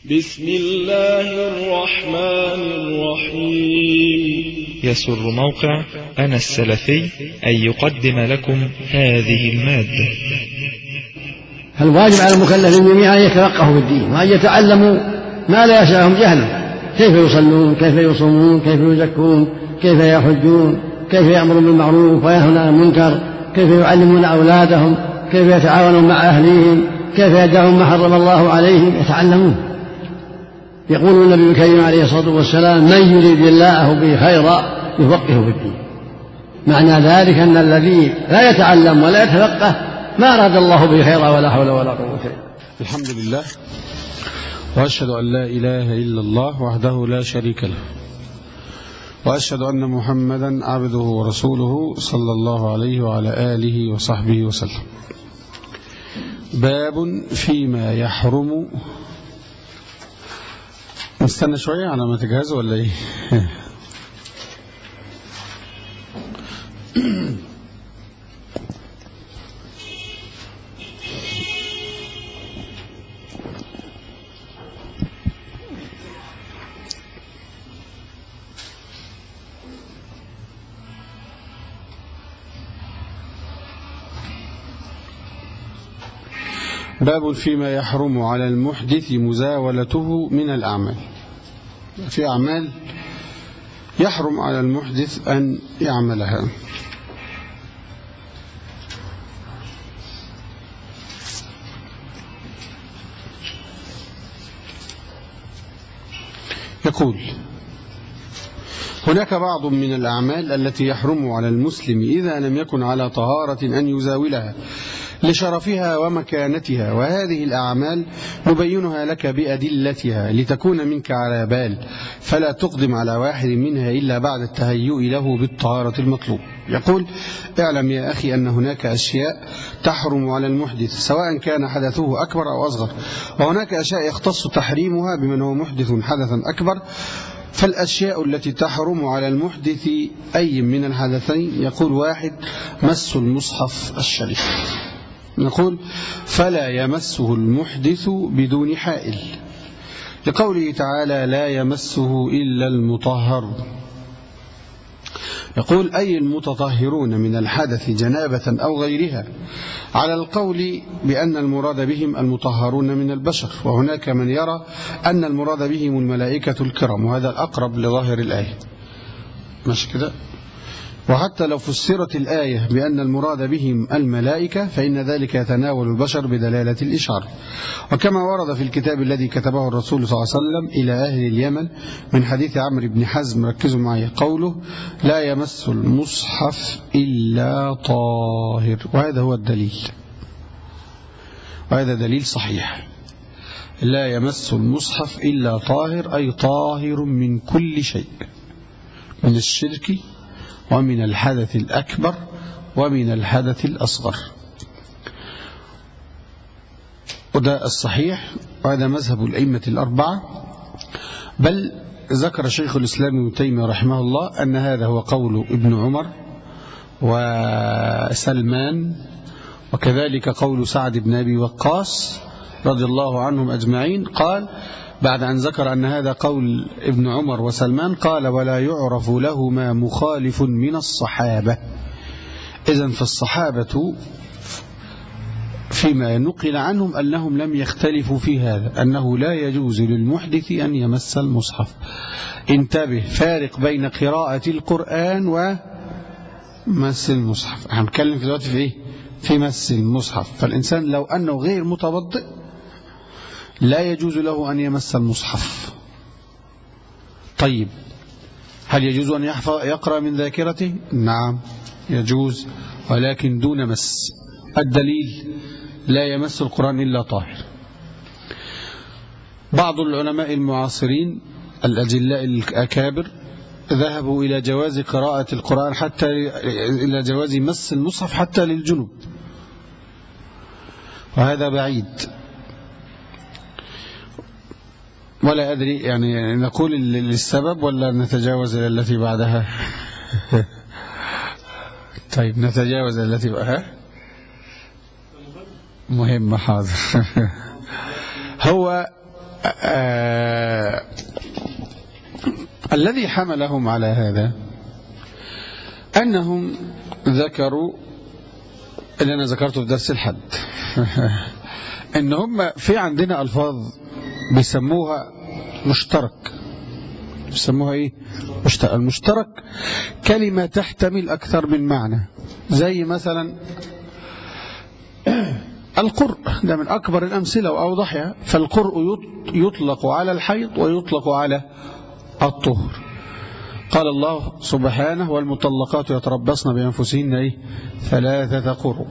بسم الله الرحمن الرحيم يسر موقع أنا السلفي أن يقدم لكم هذه المادة فالواجب على المكلفين جميعا أن يتفقهوا في الدين وأن يتعلموا ما لا يسعهم جهلا كيف يصلون كيف يصومون كيف يزكون كيف يحجون كيف يأمرون بالمعروف وينهون عن المنكر كيف يعلمون أولادهم كيف يتعاونون مع أهليهم كيف يدعون ما حرم الله عليهم يتعلمون يقول النبي الكريم عليه الصلاة والسلام من يريد الله به خيرا يفقهه في الدين معنى ذلك أن الذي لا يتعلم ولا يتفقه ما أراد الله به خيرا ولا حول ولا قوة إلا بالله الحمد لله وأشهد أن لا إله إلا الله وحده لا شريك له وأشهد أن محمدا عبده ورسوله صلى الله عليه وعلى آله وصحبه وسلم باب فيما يحرم نستنى شوية على ما تجهزوا ولا ايه باب فيما يحرم على المحدث مزاولته من الأعمال في أعمال يحرم على المحدث أن يعملها يقول هناك بعض من الأعمال التي يحرم على المسلم إذا لم يكن على طهارة أن يزاولها لشرفها ومكانتها وهذه الأعمال نبينها لك بأدلتها لتكون منك على بال فلا تقدم على واحد منها إلا بعد التهيؤ له بالطهارة المطلوب يقول اعلم يا أخي أن هناك أشياء تحرم على المحدث سواء كان حدثه أكبر أو أصغر وهناك أشياء يختص تحريمها بمن هو محدث حدثا أكبر فالأشياء التي تحرم على المحدث أي من الحدثين يقول واحد مس المصحف الشريف نقول فلا يمسه المحدث بدون حائل لقوله تعالى لا يمسه إلا المطهر يقول أي المتطهرون من الحدث جنابة أو غيرها على القول بأن المراد بهم المطهرون من البشر وهناك من يرى أن المراد بهم الملائكة الكرام وهذا الأقرب لظاهر الآية مش كده وحتى لو فسرت الآية بأن المراد بهم الملائكة فإن ذلك يتناول البشر بدلالة الإشارة وكما ورد في الكتاب الذي كتبه الرسول صلى الله عليه وسلم إلى أهل اليمن من حديث عمرو بن حزم ركزوا معي قوله لا يمس المصحف إلا طاهر وهذا هو الدليل وهذا دليل صحيح لا يمس المصحف إلا طاهر أي طاهر من كل شيء من الشرك ومن الحدث الأكبر ومن الحدث الأصغر وده الصحيح وهذا مذهب الأئمة الأربعة بل ذكر شيخ الإسلام ابن تيمية رحمه الله أن هذا هو قول ابن عمر وسلمان وكذلك قول سعد بن أبي وقاص رضي الله عنهم أجمعين قال بعد أن ذكر أن هذا قول ابن عمر وسلمان قال ولا يعرف لهما مخالف من الصحابة إذا فالصحابة فيما نقل عنهم أنهم لم يختلفوا في هذا أنه لا يجوز للمحدث أن يمس المصحف انتبه فارق بين قراءة القرآن ومس المصحف هنتكلم في دلوقتي في إيه؟ في مس المصحف فالإنسان لو أنه غير متوضئ لا يجوز له أن يمس المصحف طيب هل يجوز أن يقرأ من ذاكرته نعم يجوز ولكن دون مس الدليل لا يمس القرآن إلا طاهر بعض العلماء المعاصرين الأجلاء الأكابر ذهبوا إلى جواز قراءة القرآن حتى إلى جواز مس المصحف حتى للجنوب وهذا بعيد ولا أدري يعني نقول للسبب ولا نتجاوز إلى التي بعدها طيب نتجاوز إلى التي بعدها مهم حاضر هو آه الذي حملهم على هذا أنهم ذكروا اللي أنا ذكرته في درس الحد إن هم في عندنا ألفاظ بيسموها مشترك بيسموها إيه مشترك المشترك كلمة تحتمل أكثر من معنى زي مثلا القرء ده من أكبر الأمثلة وأوضحها فالقرء يطلق على الحيض ويطلق على الطهر قال الله سبحانه والمطلقات يتربصن بأنفسهن إيه؟ ثلاثة قرء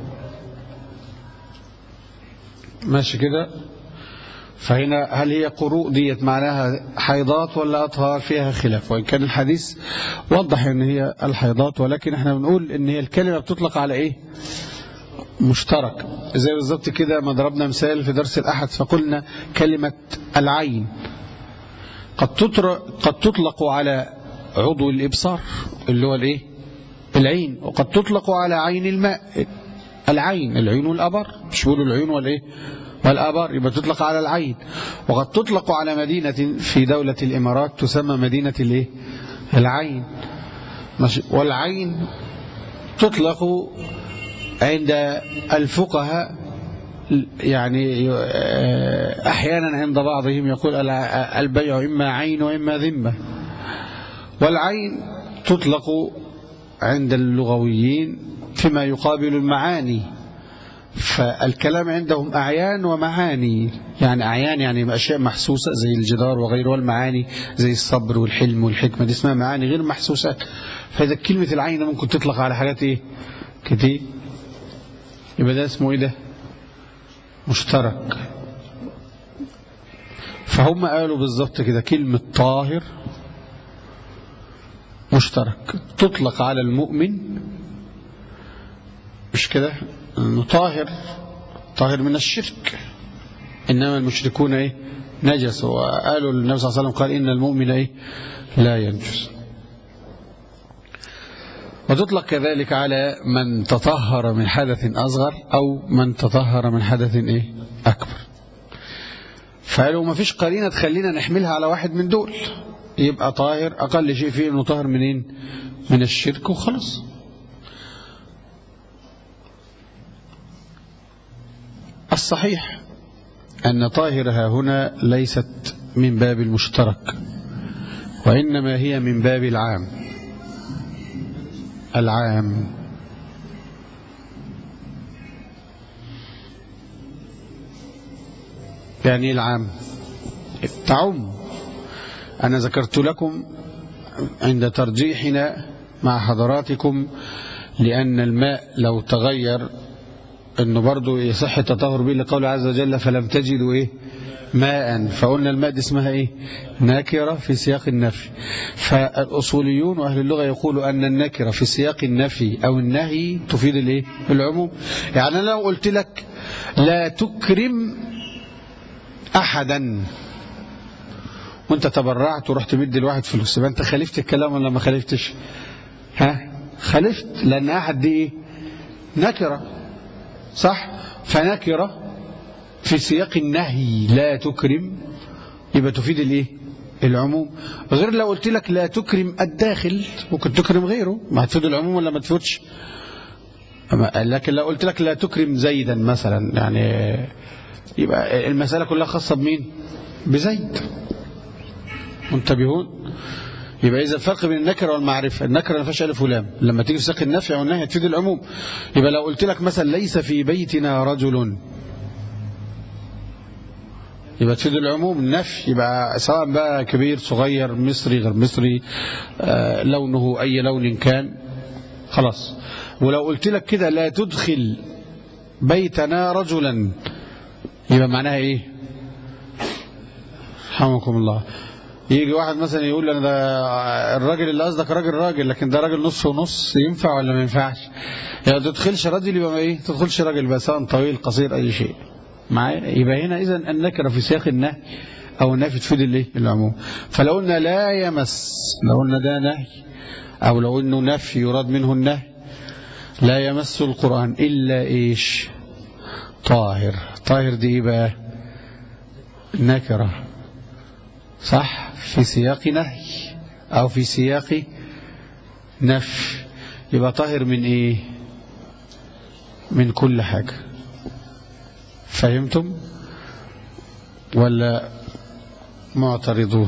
ماشي كده فهنا هل هي قروء ديت معناها حيضات ولا أطهار فيها خلاف وإن كان الحديث وضح ان هي الحيضات ولكن احنا بنقول ان هي الكلمة بتطلق على ايه مشترك زي بالظبط كده ما ضربنا مثال في درس الأحد فقلنا كلمة العين قد قد تطلق على عضو الإبصار اللي هو الايه العين وقد تطلق على عين الماء العين العين والأبر مش بيقولوا العين والايه والآبار يبقى تطلق على العين وقد تطلق على مدينة في دولة الإمارات تسمى مدينة الايه العين والعين تطلق عند الفقهاء يعني أحيانا عند بعضهم يقول البيع إما عين وإما ذمة والعين تطلق عند اللغويين فيما يقابل المعاني فالكلام عندهم أعيان ومعاني يعني أعيان يعني أشياء محسوسة زي الجدار وغيره والمعاني زي الصبر والحلم والحكمة دي اسمها معاني غير محسوسة فإذا كلمة العين ممكن تطلق على حاجات إيه كتير يبقى ده اسمه إيه ده مشترك فهم قالوا بالظبط كده كلمة طاهر مشترك تطلق على المؤمن مش كده انه طاهر طاهر من الشرك انما المشركون ايه نجس وقالوا النبي صلى الله عليه وسلم قال ان المؤمن ايه لا ينجس وتطلق كذلك على من تطهر من حدث أصغر أو من تطهر من حدث إيه أكبر فقالوا ما فيش قرينة تخلينا نحملها على واحد من دول يبقى طاهر أقل شيء فيه أنه طاهر منين من الشرك وخلاص الصحيح أن طاهرها هنا ليست من باب المشترك وإنما هي من باب العام العام يعني العام تعم أنا ذكرت لكم عند ترجيحنا مع حضراتكم لأن الماء لو تغير أنه برضو يصح التطهر به لقول عز وجل فلم تجدوا إيه ماء فقلنا الماء دي اسمها إيه ناكرة في سياق النفي فالأصوليون وأهل اللغة يقولوا أن الناكرة في سياق النفي أو النهي تفيد الإيه العموم يعني لو قلت لك لا تكرم أحدا وانت تبرعت ورحت مدي الواحد فلوس يبقى انت خالفت الكلام ولا ما خالفتش ها خالفت لان احد دي ايه نكره صح فنكره في سياق النهي لا تكرم يبقى تفيد الايه العموم غير لو قلت لك لا تكرم الداخل ممكن تكرم غيره ما هتفيد العموم ولا ما تفيدش لكن لو قلت لك لا تكرم زيدا مثلا يعني يبقى المسألة كلها خاصة بمين بزيد منتبهون يبقى إذا الفرق بين النكرة والمعرفة النكرة ما فيهاش ألف ولام لما تيجي في سياق النفي أو النهي تفيد العموم يبقى لو قلت لك مثلا ليس في بيتنا رجل يبقى تفيد العموم النفي يبقى سواء بقى كبير صغير مصري غير مصري آه لونه أي لون كان خلاص ولو قلت لك كده لا تدخل بيتنا رجلا يبقى معناها ايه حمكم الله يجي واحد مثلا يقول انا ده الراجل اللي قصدك راجل راجل لكن ده راجل نص ونص ينفع ولا ما ينفعش يعني تدخلش راجل يبقى ايه تدخلش راجل بقى سواء طويل قصير اي شيء معايا يبقى هنا اذا النكره في سياق النهي او النفي تفيد الايه العموم فلو قلنا لا يمس لو قلنا ده نهي او لو انه نفي يراد منه النهي لا يمس القران الا ايش طاهر طاهر دي ايه بقى نكره صح في سياق نهي أو في سياق نفي يبقى طاهر من إيه من كل حاجة فهمتم ولا معترضون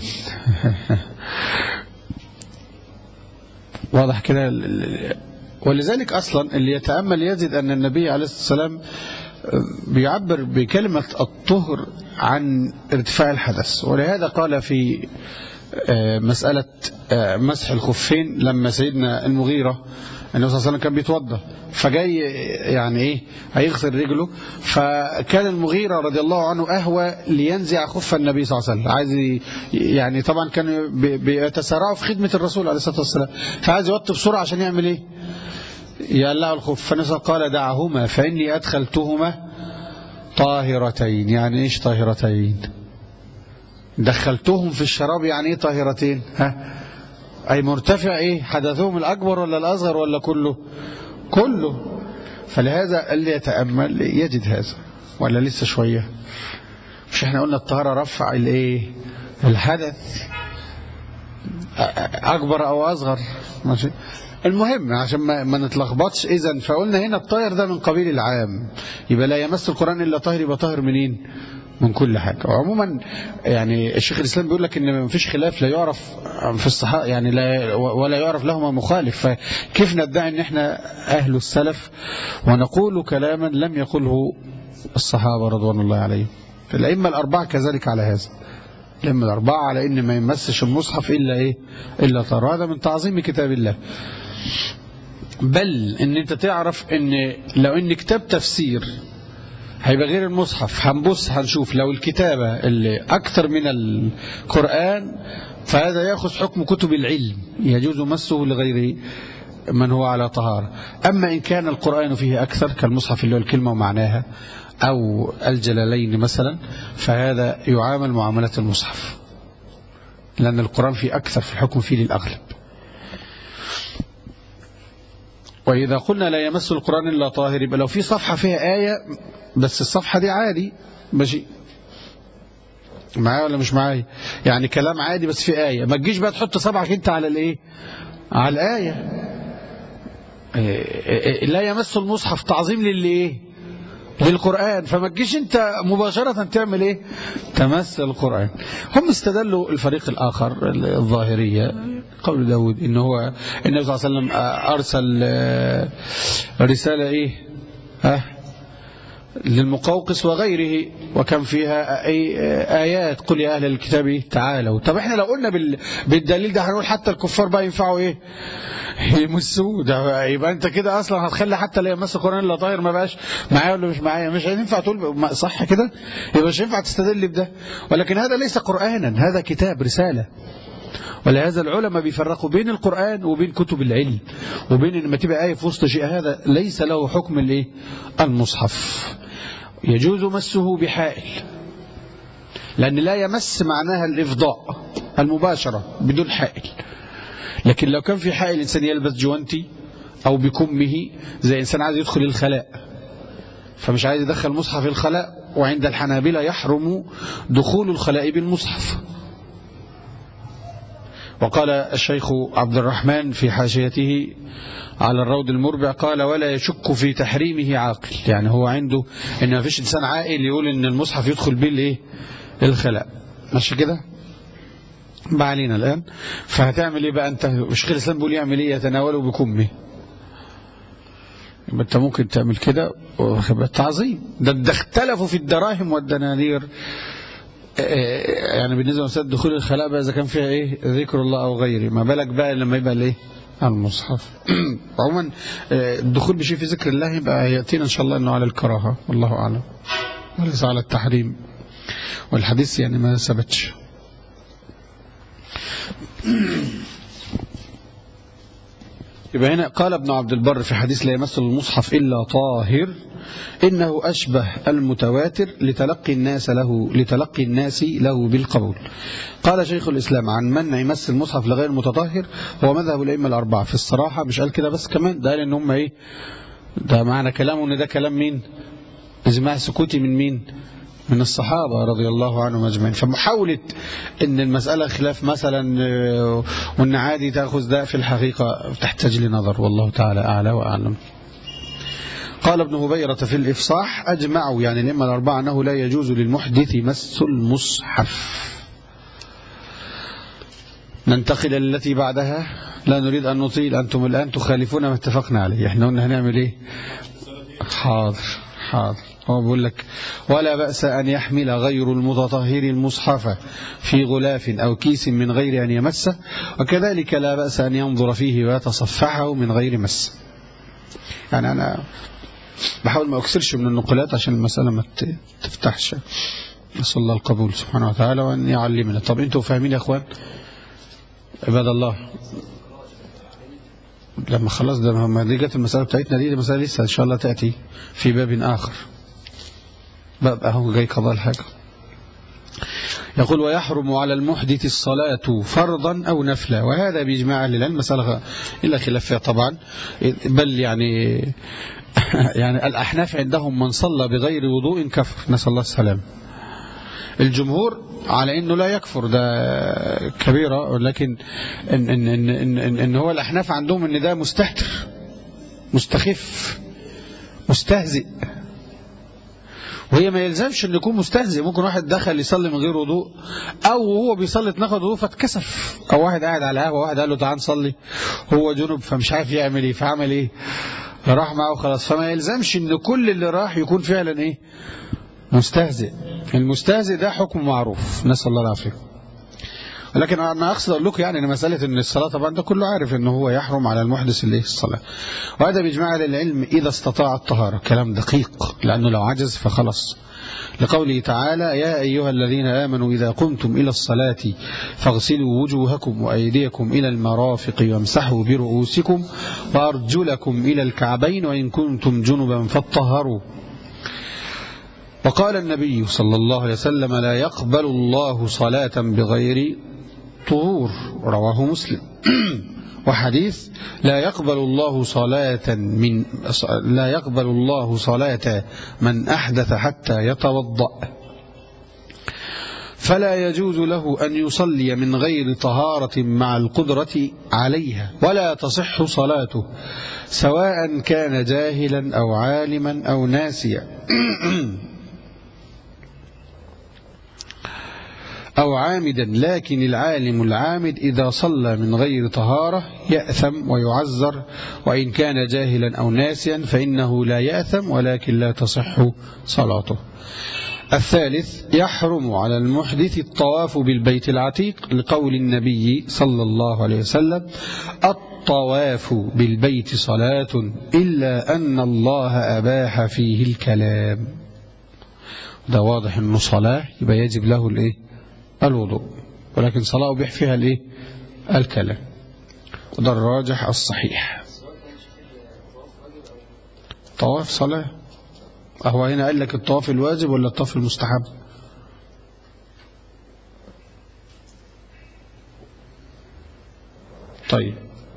واضح كده ولذلك أصلا اللي يتأمل يجد أن النبي عليه الصلاة والسلام بيعبر بكلمة الطهر عن ارتفاع الحدث ولهذا قال في مسألة مسح الخفين لما سيدنا المغيرة النبي صلى الله عليه وسلم كان بيتوضا فجاي يعني ايه هيغسل رجله فكان المغيرة رضي الله عنه أهوى لينزع خف النبي صلى الله عليه وسلم عايز يعني طبعا كانوا بيتسارعوا في خدمة الرسول عليه الصلاة والسلام فعايز يوطي بسرعة عشان يعمل ايه يقلعوا الخف فالنبي قال دعهما فإني أدخلتهما طاهرتين يعني ايش طاهرتين دخلتهم في الشراب يعني ايه طاهرتين ها أي مرتفع إيه حدثهم الأكبر ولا الأصغر ولا كله كله فلهذا اللي يتأمل يجد هذا ولا لسه شوية مش احنا قلنا الطهارة رفع الايه الحدث أكبر أو أصغر ماشي المهم عشان ما, ما نتلخبطش إذا فقلنا هنا الطاهر ده من قبيل العام يبقى لا يمس القرآن إلا طاهر يبقى طاهر منين من كل حاجة وعموما يعني الشيخ الإسلام بيقول لك إن ما فيش خلاف لا يعرف في الصحابة يعني لا ولا يعرف لهما مخالف فكيف ندعي إن إحنا أهل السلف ونقول كلاما لم يقله الصحابة رضوان الله عليهم الأئمة الأربعة كذلك على هذا الأئمة الأربعة على إن ما يمسش المصحف إلا إيه إلا طهر هذا من تعظيم كتاب الله بل إن أنت تعرف إن لو إن كتاب تفسير هيبقى غير المصحف هنبص هنشوف لو الكتابة اللي أكثر من القرآن فهذا يأخذ حكم كتب العلم يجوز مسه لغير من هو على طهارة أما إن كان القرآن فيه أكثر كالمصحف اللي هو الكلمة ومعناها أو الجلالين مثلا فهذا يعامل معاملة المصحف لأن القرآن فيه أكثر في الحكم فيه للأغلب وإذا قلنا لا يمس القرآن إلا طاهر يبقى لو في صفحة فيها آية بس الصفحة دي عادي ماشي معايا ولا مش معايا يعني كلام عادي بس في آية ما تجيش بقى تحط صبعك انت على الايه على الآية لا يمس المصحف تعظيم للي ايه للقرآن فما تجيش انت مباشرة تعمل ايه تمس القرآن هم استدلوا الفريق الآخر الظاهرية قول داود ان هو النبي صلى الله عليه وسلم أرسل رسالة ايه ها للمقوقس وغيره وكان فيها أي آيات قل يا أهل الكتاب تعالوا طب احنا لو قلنا بالدليل ده هنقول حتى الكفار بقى ينفعوا ايه يمسوه ده يبقى انت كده اصلا هتخلي حتى لا يمس القرآن الا طاهر ما بقاش معايا ولا مش معايا مش هينفع تقول صح كده يبقى مش هينفع تستدل بده ولكن هذا ليس قرآنا هذا كتاب رسالة ولهذا العلماء بيفرقوا بين القرآن وبين كتب العلم وبين ان ما تبقى آية في وسط شيء هذا ليس له حكم الايه المصحف يجوز مسه بحائل لأن لا يمس معناها الإفضاء المباشرة بدون حائل لكن لو كان في حائل إنسان يلبس جوانتي أو بكمه زي إنسان عايز يدخل الخلاء فمش عايز يدخل مصحف الخلاء وعند الحنابلة يحرم دخول الخلاء بالمصحف وقال الشيخ عبد الرحمن في حاشيته على الروض المربع قال ولا يشك في تحريمه عاقل يعني هو عنده ان ما فيش انسان عاقل يقول ان المصحف يدخل به الايه الخلاء ماشي كده ما علينا الان فهتعمل ايه بقى انت الشيخ الاسلام بيقول يعمل ايه يتناوله بكمه يبقى انت ممكن تعمل كده تعظيم ده ده اختلفوا في الدراهم والدنانير يعني بالنسبه لمسألة دخول الخلاء بقى اذا كان فيها ايه ذكر الله او غيره ما بالك بقى لما يبقى الايه المصحف عموما الدخول بشيء في ذكر الله يبقى ياتينا ان شاء الله انه على الكراهه والله اعلم وليس على التحريم والحديث يعني ما ثبتش يبقى هنا قال ابن عبد البر في حديث لا يمس المصحف إلا طاهر إنه أشبه المتواتر لتلقي الناس له لتلقي الناس له بالقبول قال شيخ الإسلام عن منع مس المصحف لغير متطهر هو مذهب الأئمة الأربعة في الصراحة مش قال كده بس كمان ده لأن هم إيه ده معنى كلامه إن ده كلام مين إجماع سكوتي من مين من الصحابة رضي الله عنهم أجمعين فمحاولة أن المسألة خلاف مثلا آه، وأن عادي تأخذ ده في الحقيقة تحتاج لنظر والله تعالى أعلى وأعلم قال ابن هبيرة في الإفصاح أجمعوا يعني الأئمة الأربعة أنه لا يجوز للمحدث مس المصحف ننتقل التي بعدها لا نريد أن نطيل أنتم الآن تخالفون ما اتفقنا عليه احنا قلنا هنعمل ايه حاضر حاضر هو بيقول لك ولا بأس أن يحمل غير المتطهر المصحف في غلاف أو كيس من غير أن يمسه وكذلك لا بأس أن ينظر فيه ويتصفحه من غير مس يعني أنا بحاول ما أكثرش من النقلات عشان المسألة ما ت- تفتحش نسأل الله القبول سبحانه وتعالى وأن يعلمنا طب أنتوا فاهمين يا أخوان عباد الله لما خلاص ده ما دي جت المسألة بتاعتنا دي, دي مسألة لسه إن شاء الله تأتي في باب آخر باب أهو جاي قضاء الحاجة يقول ويحرم على المحدث الصلاة فرضا أو نفلا وهذا بإجماع أهل العلم مسألة إلا خلاف فيها طبعا بل يعني يعني الأحناف عندهم من صلى بغير وضوء كفر نسأل الله السلام الجمهور على انه لا يكفر ده كبيرة ولكن ان, إن, إن, إن, إن, إن هو الأحناف عندهم ان ده مستهتر مستخف مستهزئ وهي ما يلزمش ان يكون مستهزئ ممكن واحد دخل يصلي من غير وضوء او هو بيصلي اتنقض وضوء فاتكسف او واحد قاعد على قهوه واحد قال له تعال نصلي هو جنب فمش عارف يعمل ايه فعمل ايه راح معه خلاص فما يلزمش ان كل اللي راح يكون فعلا ايه مستهزئ المستهزئ ده حكم معروف نسال الله العافيه ولكن انا اقصد اقول لكم يعني ان مساله ان الصلاه طبعا ده كله عارف ان هو يحرم على المحدث الايه الصلاه وهذا باجماع اهل العلم اذا استطاع الطهاره كلام دقيق لانه لو عجز فخلاص لقوله تعالى يا أيها الذين آمنوا إذا قمتم إلى الصلاة فاغسلوا وجوهكم وأيديكم إلى المرافق وامسحوا برؤوسكم وأرجلكم إلى الكعبين وإن كنتم جنبا فاطهروا وقال النبي صلى الله عليه وسلم لا يقبل الله صلاة بغير طهور رواه مسلم وحديث لا يقبل الله صلاة من لا يقبل الله صلاة من أحدث حتى يتوضأ فلا يجوز له أن يصلي من غير طهارة مع القدرة عليها ولا تصح صلاته سواء كان جاهلا أو عالما أو ناسيا أو عامدا لكن العالم العامد إذا صلى من غير طهارة يأثم ويعذر وإن كان جاهلا أو ناسيا فإنه لا يأثم ولكن لا تصح صلاته الثالث يحرم على المحدث الطواف بالبيت العتيق لقول النبي صلى الله عليه وسلم الطواف بالبيت صلاة إلا أن الله أباح فيه الكلام ده واضح أنه صلاة يبقى يجب له الإيه الوضوء ولكن صلاة أبيح فيها الإيه الكلام وده الراجح الصحيح طواف صلاة هو هنا قال لك الطواف الواجب ولا الطواف المستحب طيب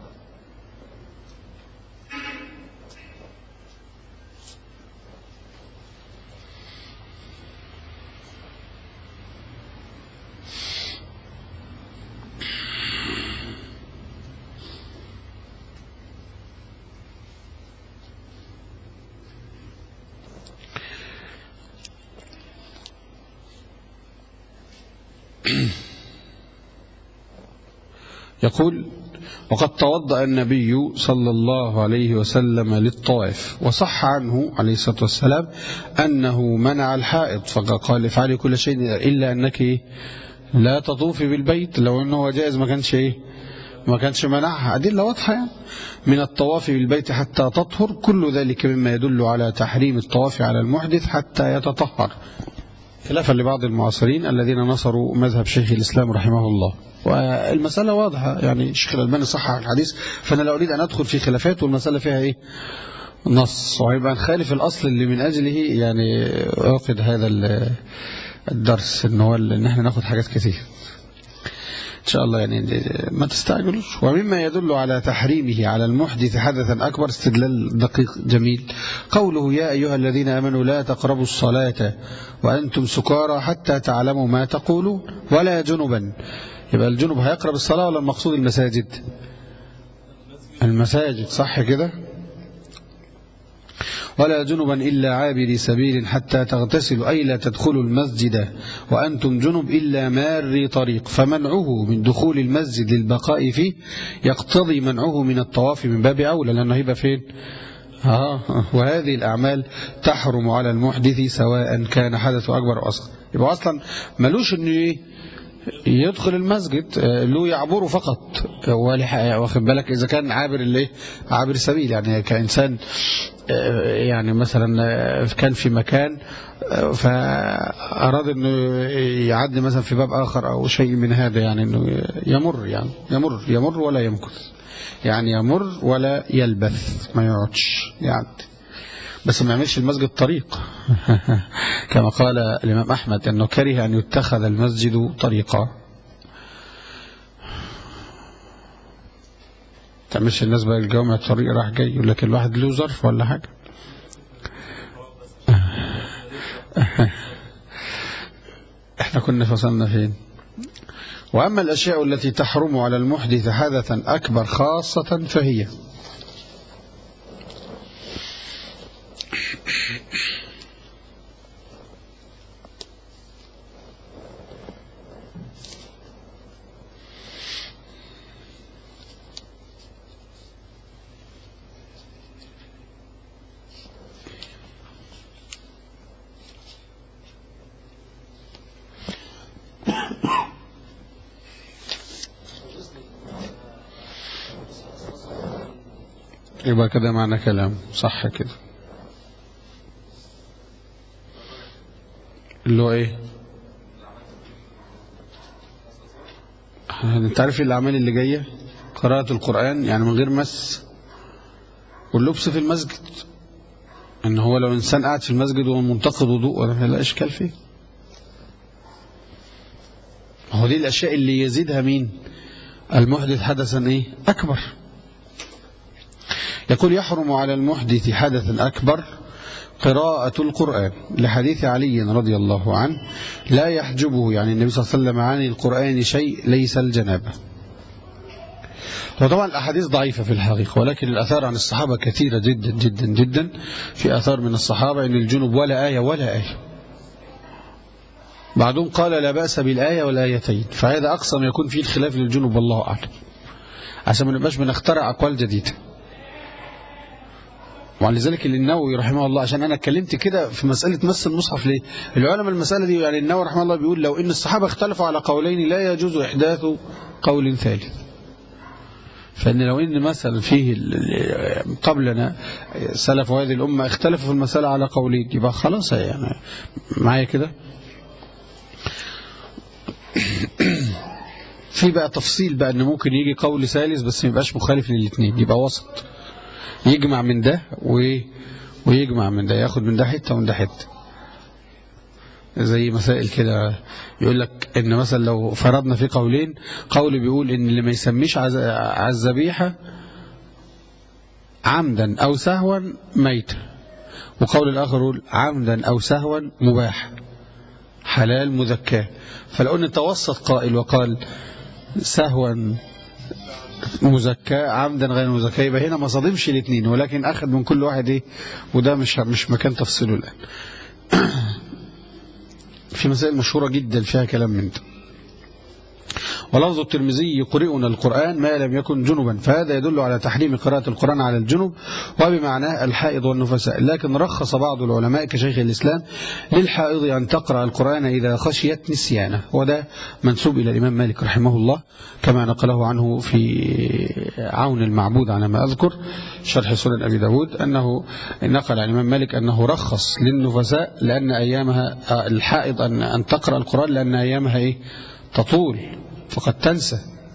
يقول وقد توضأ النبي صلى الله عليه وسلم للطواف وصح عنه عليه الصلاة والسلام أنه منع الحائط فقال افعلي كل شيء إلا أنك لا تطوفي بالبيت لو أنه جائز ما كانش إيه ما كانش منعها أدلة واضحة يعني من الطواف بالبيت حتى تطهر كل ذلك مما يدل على تحريم الطواف على المحدث حتى يتطهر خلافا لبعض المعاصرين الذين نصروا مذهب شيخ الإسلام رحمه الله والمسألة واضحة يعني الشيخ الألباني صحح الحديث فأنا لا أريد أن أدخل في خلافات والمسألة فيها إيه نص وهيبقى نخالف الأصل اللي من أجله يعني أعقد هذا الدرس إن هو إن احنا ناخد حاجات كتير إن شاء الله يعني ما تستعجلوش ومما يدل على تحريمه على المحدث حدثا أكبر استدلال دقيق جميل قوله يا أيها الذين آمنوا لا تقربوا الصلاة وأنتم سكارى حتى تعلموا ما تقولون ولا جنبا يبقى الجنب هيقرب الصلاة ولا المقصود المساجد المساجد صح كده ولا جنبا إلا عابري سبيل حتى تغتسلوا أي لا تدخلوا المسجد وأنتم جنب إلا ماري طريق فمنعه من دخول المسجد للبقاء فيه يقتضي منعه من الطواف من باب أولى لأنه هيبقى فين آه وهذه الأعمال تحرم على المحدث سواء كان حدث أكبر أو أصغر يبقى أصلا ملوش أنه إيه يدخل المسجد له يعبره فقط واخد بالك إذا كان عابر الايه عابر سبيل يعني كإنسان يعني مثلا كان في مكان فأراد أنه يعدي مثلا في باب آخر أو شيء من هذا يعني أنه يمر يعني يمر يمر ولا يمكث يعني يمر ولا يلبث ما يقعدش يعدي بس ما يعملش المسجد طريق كما قال الإمام أحمد أنه كره أن يتخذ المسجد طريقا تعملش الناس بقى الجامع الطريق راح جاي يقول لك الواحد له ظرف ولا حاجة احنا كنا فصلنا فين وأما الأشياء التي تحرم على المحدث حدثا أكبر خاصة فهي يبقى كده معنى كلام صح كده اللي هو ايه انت عارف الاعمال اللي جايه قراءه القران يعني من غير مس واللبس في المسجد ان هو لو انسان قاعد في المسجد وهو منتقد وضوء ولا لا اشكال فيه هو دي الاشياء اللي يزيدها مين المحدث حدثا ايه اكبر يقول يحرم على المحدث حدثا أكبر قراءة القرآن لحديث علي رضي الله عنه لا يحجبه يعني النبي صلى الله عليه وسلم عن القرآن شيء ليس الجنابة وطبعا الأحاديث ضعيفة في الحقيقة ولكن الأثار عن الصحابة كثيرة جدا جدا جدا في أثار من الصحابة أن الجنوب ولا آية ولا آية بعضهم قال لا بأس بالآية والآيتين فهذا أقصى ما يكون فيه الخلاف للجنوب والله أعلم عشان ما نبقاش بنخترع أقوال جديدة ولذلك النووي رحمه الله عشان انا اتكلمت كده في مساله مس المصحف ليه العلماء المساله دي يعني النووي رحمه الله بيقول لو ان الصحابه اختلفوا على قولين لا يجوز احداث قول ثالث فان لو ان مثلا فيه قبلنا سلف هذه الامه اختلفوا في المساله على قولين يبقى خلاص يعني معايا كده في بقى تفصيل بقى ان ممكن يجي قول ثالث بس ما يبقاش مخالف للاثنين يبقى وسط يجمع من ده ويجمع من ده ياخد من ده حته ومن ده حته زي مسائل كده يقول لك ان مثلا لو فرضنا في قولين قول بيقول ان اللي ما يسميش على الذبيحه عمدا او سهوا ميت وقول الاخر يقول عمدا او سهوا مباح حلال مذكاه فلو ان توسط قائل وقال سهوا مزكاة عمدا غير مزكاة يبقى هنا ما صادمش الاثنين ولكن أخذ من كل واحد إيه وده مش مش مكان تفصيله الآن في مسائل مشهورة جدا فيها كلام من ده ولفظ الترمذي يقرئنا القرآن ما لم يكن جنبا فهذا يدل على تحريم قراءة القرآن على الجنب وبمعناه الحائض والنفساء لكن رخص بعض العلماء كشيخ الإسلام للحائض أن تقرأ القرآن إذا خشيت نسيانه وده منسوب إلى الإمام مالك رحمه الله كما نقله عنه في عون المعبود على ما أذكر شرح سنن أبي داود أنه نقل عن الإمام مالك أنه رخص للنفساء لأن أيامها الحائض أن تقرأ القرآن لأن أيامها إيه تطول فقد تنسى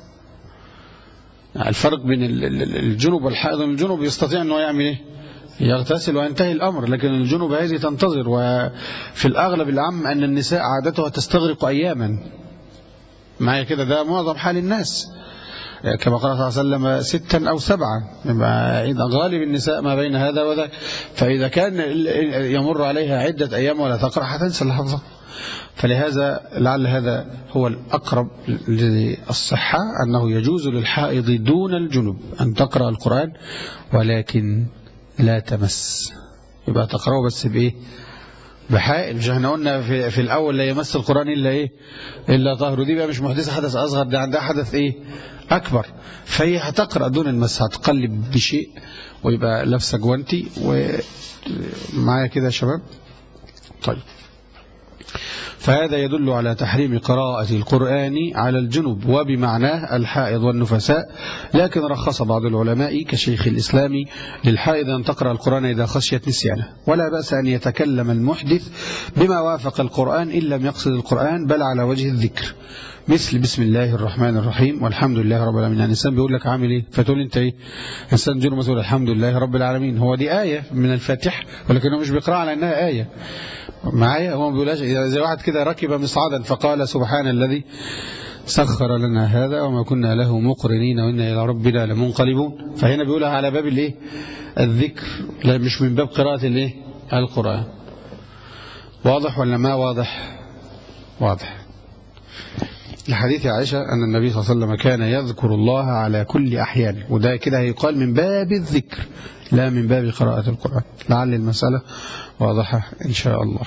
الفرق بين الجنوب والحائض الجنوب يستطيع أنه يعمل إيه يغتسل وينتهي الأمر لكن الجنوب هذه تنتظر وفي الأغلب العام أن النساء عادتها تستغرق أياما معايا كده ده معظم حال الناس كما قال صلى الله عليه وسلم ستا أو سبعا يبقى غالب النساء ما بين هذا وذاك فإذا كان يمر عليها عدة أيام ولا تقرأ هتنسى اللي حفظها فلهذا لعل هذا هو الأقرب للصحة أنه يجوز للحائض دون الجنب أن تقرأ القرآن ولكن لا تمس يبقى تقرأه بس بإيه بحائل مش احنا قلنا في, في الأول لا يمس القرآن إلا إيه إلا طهر دي بقى مش محدثة حدث أصغر ده عندها حدث إيه أكبر فهي هتقرأ دون المس هتقلب بشيء ويبقى لابسة جوانتي ومعايا كده يا شباب طيب فهذا يدل على تحريم قراءة القرآن على الجنب وبمعناه الحائض والنفساء لكن رخص بعض العلماء كشيخ الإسلام للحائض أن تقرأ القرآن إذا خشيت نسيانه ولا بأس أن يتكلم المحدث بما وافق القرآن إن لم يقصد القرآن بل على وجه الذكر مثل بسم الله الرحمن الرحيم والحمد لله رب العالمين يعني الإنسان بيقول لك عامل إيه فتقول أنت إيه إنسان جنوب تقول الحمد لله رب العالمين هو دي آية من الفاتح ولكنه مش بيقرأ على أنها آية معايا هو ما بيقولهاش زي واحد كده ركب مصعدا فقال سبحان الذي سخر لنا هذا وما كنا له مقرنين وإنا إلى ربنا لمنقلبون فهنا بيقولها على باب الايه الذكر لا مش من باب قراءة الايه القرآن واضح ولا ما واضح واضح لحديث عائشة أن النبي صلى الله عليه وسلم كان يذكر الله على كل أحيان وده كده هيقال من باب الذكر لا من باب قراءة القرآن لعل المسألة واضحة إن شاء الله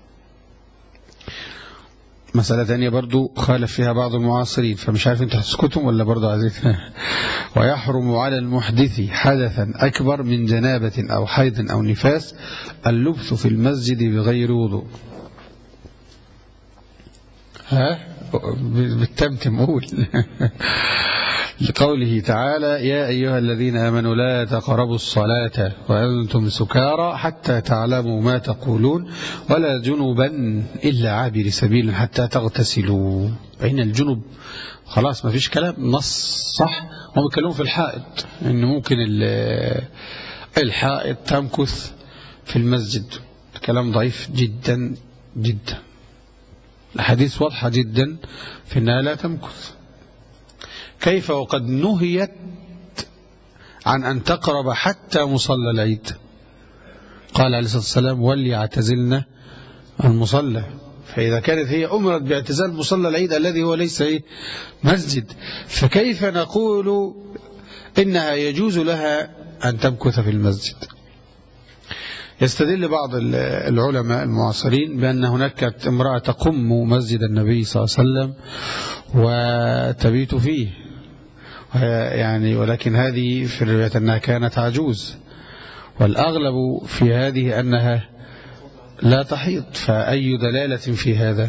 مسألة ثانية برضو خالف فيها بعض المعاصرين فمش عارف انت هتسكتهم ولا برضو عايزين ويحرم على المحدث حدثا أكبر من جنابة أو حيض أو نفاس اللبث في المسجد بغير وضوء ها بالتمتم قول لقوله تعالى يا أيها الذين آمنوا لا تقربوا الصلاة وأنتم سكارى حتى تعلموا ما تقولون ولا جنبا إلا عابر سبيل حتى تغتسلوا بين الجنب خلاص ما فيش كلام نص صح هم بيتكلموا في الحائط إن ممكن الحائط تمكث في المسجد كلام ضعيف جدا جدا الحديث واضحة جدا في أنها لا تمكث كيف وقد نهيت عن أن تقرب حتى مصلى العيد قال عليه الصلاة والسلام وليعتزلنا المصلى فإذا كانت هي أمرت باعتزال مصلى العيد الذي هو ليس إيه مسجد فكيف نقول إنها يجوز لها أن تمكث في المسجد يستدل بعض العلماء المعاصرين بأن هناك كانت امرأة تقم مسجد النبي صلى الله عليه وسلم وتبيت فيه يعني ولكن هذه في الرواية أنها كانت عجوز والأغلب في هذه أنها لا تحيض فأي دلالة في هذا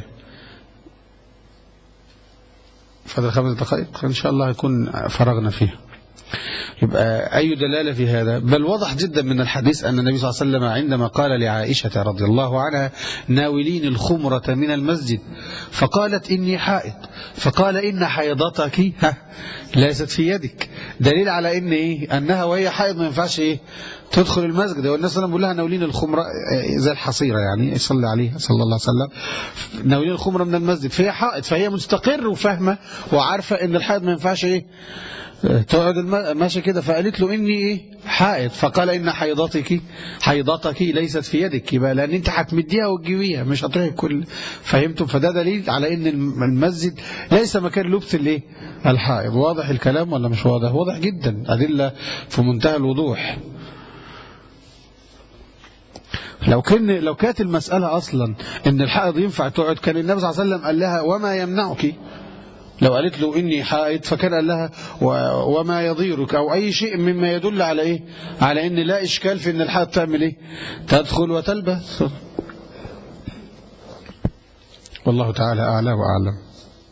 فهذا خمس دقائق إن شاء الله يكون فرغنا فيها يبقى أي دلالة في هذا بل وضح جدا من الحديث أن النبي صلى الله عليه وسلم عندما قال لعائشة رضي الله عنها ناولين الخمرة من المسجد فقالت إني حائض فقال إن حيضتك ها ليست في يدك دليل على إن إيه أنها وهي حائض ما ينفعش إيه تدخل المسجد والناس صلى بيقول لها ناولين الخمرة زي الحصيرة يعني يصلي عليها صلى الله عليه وسلم ناولين الخمرة من المسجد فهي حائض فهي مستقر وفاهمة وعارفة إن الحائض ما ينفعش إيه تقعد ماشي كده فقالت له إني إيه حائض فقال إن حيضتك حيضتك ليست في يدك يبقى لأن أنت هتمديها وتجيبيها مش هتروحي كل فهمتم فده دليل على إن المسجد ليس مكان لبس الإيه الحائض واضح الكلام ولا مش واضح واضح جدا أدلة في منتهى الوضوح لو كان لو كانت المسألة أصلا إن الحائض ينفع تقعد كان النبي صلى الله عليه وسلم قال لها وما يمنعك لو قالت له إني حائض فكان قال لها وما يضيرك أو أي شيء مما يدل على إيه على إن لا إشكال في إن الحائض تعمل إيه تدخل وتلبس والله تعالى أعلى وأعلم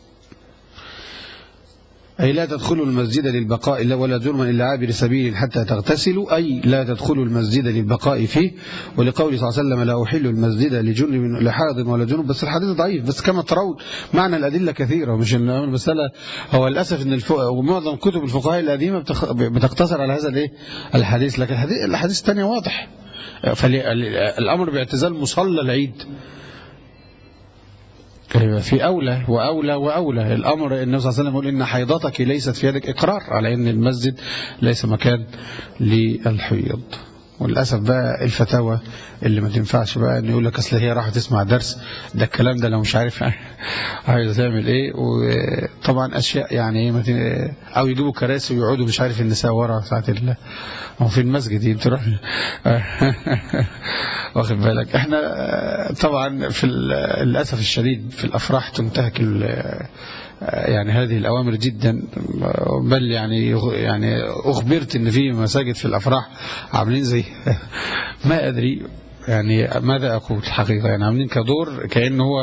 أي لا تدخلوا المسجد للبقاء إلا ولا جرما إلا عابر سبيل حتى تغتسلوا أي لا تدخلوا المسجد للبقاء فيه ولقول صلى الله عليه وسلم لا أحل المسجد لجنب لحاض ولا جنوب بس الحديث ضعيف بس كما ترون معنى الأدلة كثيرة ومش المسألة هو للأسف أن الفق... ومعظم كتب الفقهاء القديمة بتخ... بتقتصر على هذا الايه الحديث لكن الحديث, الحديث الثاني واضح فالأمر باعتزال مصلى العيد يبقى في أولى وأولى وأولى الأمر النبي صلى الله عليه وسلم يقول إن حيضتك ليست في يدك إقرار على إن المسجد ليس مكان للحيض وللأسف بقى الفتاوى اللي ما تنفعش بقى إن يقول لك أصل هي راحت تسمع درس ده الكلام ده لو مش عارف عايز تعمل إيه وطبعا أشياء يعني إيه ما تن- أو يجيبوا كراسي ويقعدوا مش عارف النساء ورا ساعة ال هو في المسجد دي تروح واخد بالك احنا طبعا في ال- للأسف الشديد في الأفراح تنتهك ال- يعني هذه الأوامر جدا بل يعني يعني أخبرت إن في مساجد في الأفراح عاملين زي ما أدري يعني ماذا أقول الحقيقة يعني عاملين كدور كأنه هو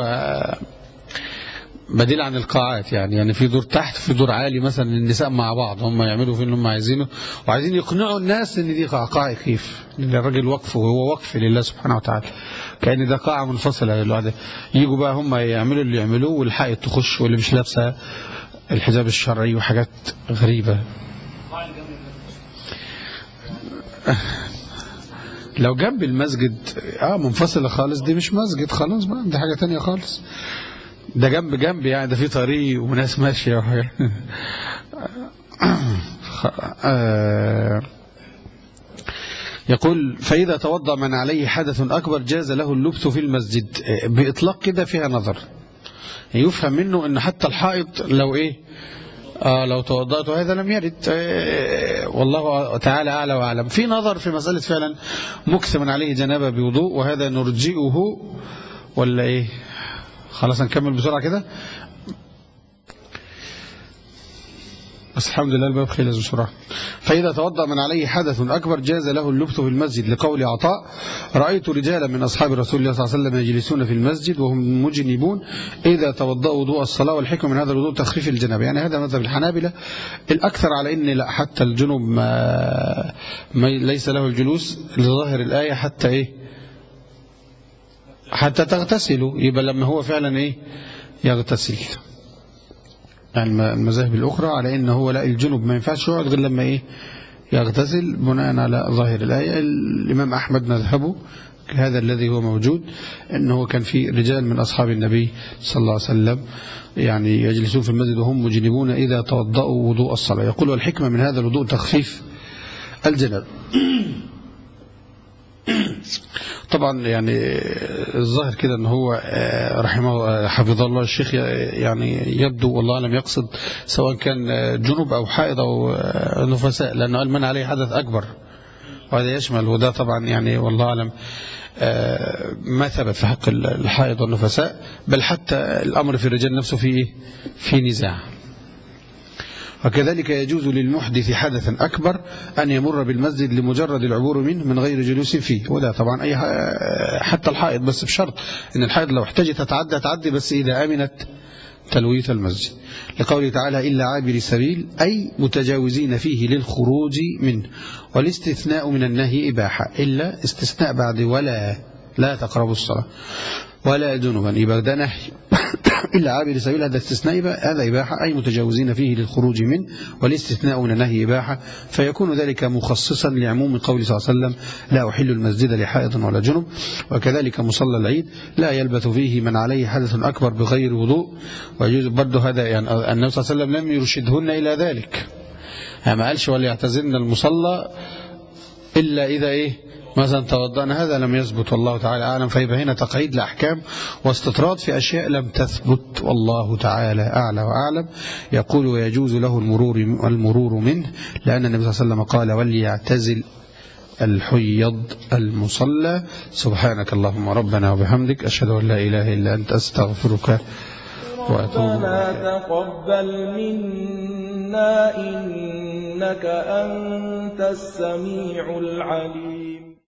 بديل عن القاعات يعني يعني في دور تحت في دور عالي مثلا النساء مع بعض هم يعملوا فيه اللي هم عايزينه وعايزين يقنعوا الناس ان دي قاعة كيف الراجل وقف وهو وقف لله سبحانه وتعالى كأن ده قاعة منفصلة للوحدة يجوا بقى هم يعملوا اللي يعملوه والحائط تخش واللي مش لابسة الحجاب الشرعي وحاجات غريبة لو جنب المسجد اه منفصلة خالص دي مش مسجد خلاص بقى دي حاجة تانية خالص ده جنب جنب يعني ده في طريق وناس ماشية وحاجة آه يقول فإذا توضأ من عليه حدث أكبر جاز له اللبث في المسجد بإطلاق كده فيها نظر يفهم منه أن حتى الحائط لو إيه آه لو توضأت هذا لم يرد آه والله تعالى أعلى وأعلم في نظر في مسألة فعلا مكث من عليه جنابة بوضوء وهذا نرجئه ولا إيه خلاص نكمل بسرعة كده بس الحمد لله الباب خلص بسرعة فإذا توضأ من عليه حدث أكبر جاز له اللبث في المسجد لقول عطاء رأيت رجالا من أصحاب رسول الله صلى الله عليه وسلم يجلسون في المسجد وهم مجنبون إذا توضأوا وضوء الصلاة والحكمة من هذا الوضوء تخفيف الجناب يعني هذا مذهب الحنابلة الأكثر على إن لا حتى الجنوب ما, ما ليس له الجلوس لظاهر الآية حتى إيه حتى تغتسلوا يبقى لما هو فعلا إيه يغتسل يعني المذاهب الأخرى على إن هو لا الجنوب ما ينفعش يقعد غير لما إيه يغتسل بناء على ظاهر الآية الإمام أحمد مذهبه هذا الذي هو موجود أنه كان في رجال من أصحاب النبي صلى الله عليه وسلم يعني يجلسون في المسجد وهم مجنبون إذا توضأوا وضوء الصلاة يقول والحكمة من هذا الوضوء تخفيف الجناب طبعا يعني الظاهر كده ان هو رحمه حفظه الله الشيخ يعني يبدو والله لم يقصد سواء كان جنوب او حائض او نفساء لانه قال من عليه حدث اكبر وهذا يشمل وده طبعا يعني والله اعلم ما ثبت في حق الحائض والنفساء بل حتى الامر في الرجال نفسه فيه في نزاع وكذلك يجوز للمحدث حدثا أكبر أن يمر بالمسجد لمجرد العبور منه من غير جلوس فيه وده طبعا أي حتى الحائط بس بشرط أن الحائط لو احتاجت تتعدى تعدي بس إذا أمنت تلويث المسجد لقوله تعالى إلا عابر سبيل أي متجاوزين فيه للخروج منه والاستثناء من النهي إباحة إلا استثناء بعد ولا لا تقربوا الصلاة ولا جنبا يبقى ده نهي إلا عابر سبيل هذا استثناء هذا إباحة أي متجاوزين فيه للخروج منه والاستثناء من النهي إباحة فيكون ذلك مخصصا لعموم قول صلى الله عليه وسلم لا أحل المسجد لحائض ولا جنب وكذلك مصلى العيد لا يلبث فيه من عليه حدث أكبر بغير وضوء ويجوز برضه هذا يعني النبي صلى الله عليه وسلم لم يرشدهن إلى ذلك يعني ما قالش وليعتزلن المصلى إلا إذا إيه مثلا توضأنا هذا لم يثبت والله تعالى أعلم فيبقى هنا تقعيد لأحكام واستطراد في أشياء لم تثبت والله تعالى أعلى وأعلم يقول ويجوز له المرور المرور منه لأن النبي صلى الله عليه وسلم قال وليعتزل الحيض المصلى سبحانك اللهم ربنا وبحمدك أشهد أن لا إله إلا أنت أستغفرك وأتوب ربنا تقبل منا إنك أنت السميع العليم